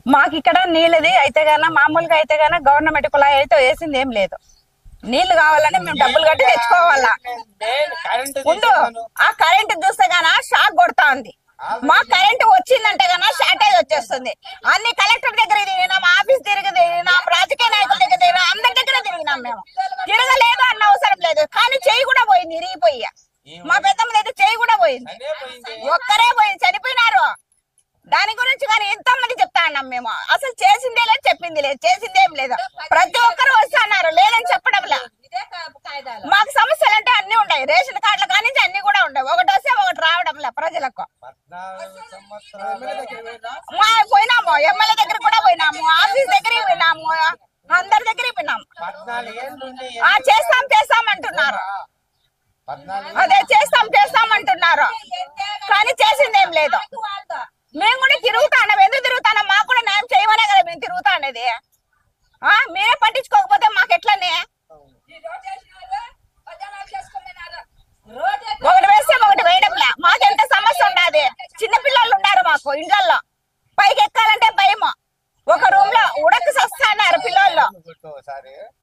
మాకు ఇక్కడ నీళ్ళది అయితే గాన మామూలుగా అయితే గాన గవర్నమెంట్ కుళాయి అయితే వేసింది ఏం లేదు నీళ్లు కావాలంటే మేము డబ్బులు కట్టి తెచ్చుకోవాలా నేను కరెంటు ఉండు తీసేసాను. ఆ కరెంట్ చూస్తే గాన షాక్ కొడతా ఉంది మా కరెంట్ వచ్చిందంటే గాన షార్టేజ్ వచ్చేస్తుంది అన్ని కలెక్టర్ దగ్గర తిరిగినాం ఆఫీస్ తిరిగి తిరిగినాం రాజకీయ నాయకుల దగ్గర తిరిగినాం అందరి దగ్గర తిరిగినాం మేము తిరగలేదు అన్న అవసరం లేదు కానీ చెయ్యి కూడా పోయింది ఇరిగిపోయి మా పెద్దమ్మ అయితే చెయ్యి కూడా పోయింది అదే పోయింది ఒక్కరే పోయింది చనిపోయినారు దాని గురించి కానీ ఎంత మంది చెప్తా అన్నాం మేము అసలు చేసిందే లేదు చెప్పింది లేదు చేసింది ఏం లేదు ప్రతి ఒక్కరు వస్తున్నారు లేదని చెప్పడం లే మాకు సమస్యలు అంటే అన్ని ఉన్నాయి రేషన్ కార్డుల కానీ అన్ని కూడా ఉన్నాయి ఒకటి వస్తే ఒకటి రావడం లే ప్రజలకు పద్నాలుగు సంవత్సరాలు మా పోయినాము ఎమ్మెల్యే దగ్గర కూడా పోయినాము ఆఫీస్ దగ్గరికి పోయినాము అందరి దగ్గరికి పోయినాము పద్నాలుగు ఏళ్ళ నుండి ఆ చేస్తాం చేస్తాం అంటున్నారు పద్నాలుగు అదే చేస్తాం చేస్తాం అంటున్నారు కానీ చేసింది ఏం లేదు మేము కూడా తిరుగుతాం ఎందుకు తిరుగుతాం మాకు కూడా న్యాయం చేయమనే కదా మేము తిరుగుతా అనేది ఆ మీరే పట్టించుకోకపోతే మాకు ఎట్లనే ఒకటి వేస్తే ఒకటి వేయడంలే మాకు ఎంత సమస్య ఉండదు చిన్న పిల్లలు ఉన్నారు మాకు ఇండ్లలో పైకి ఎక్కాలంటే భయము ఒక రూమ్ లో ఉడక సస్తున్నారు పిల్లలు ఒకసారి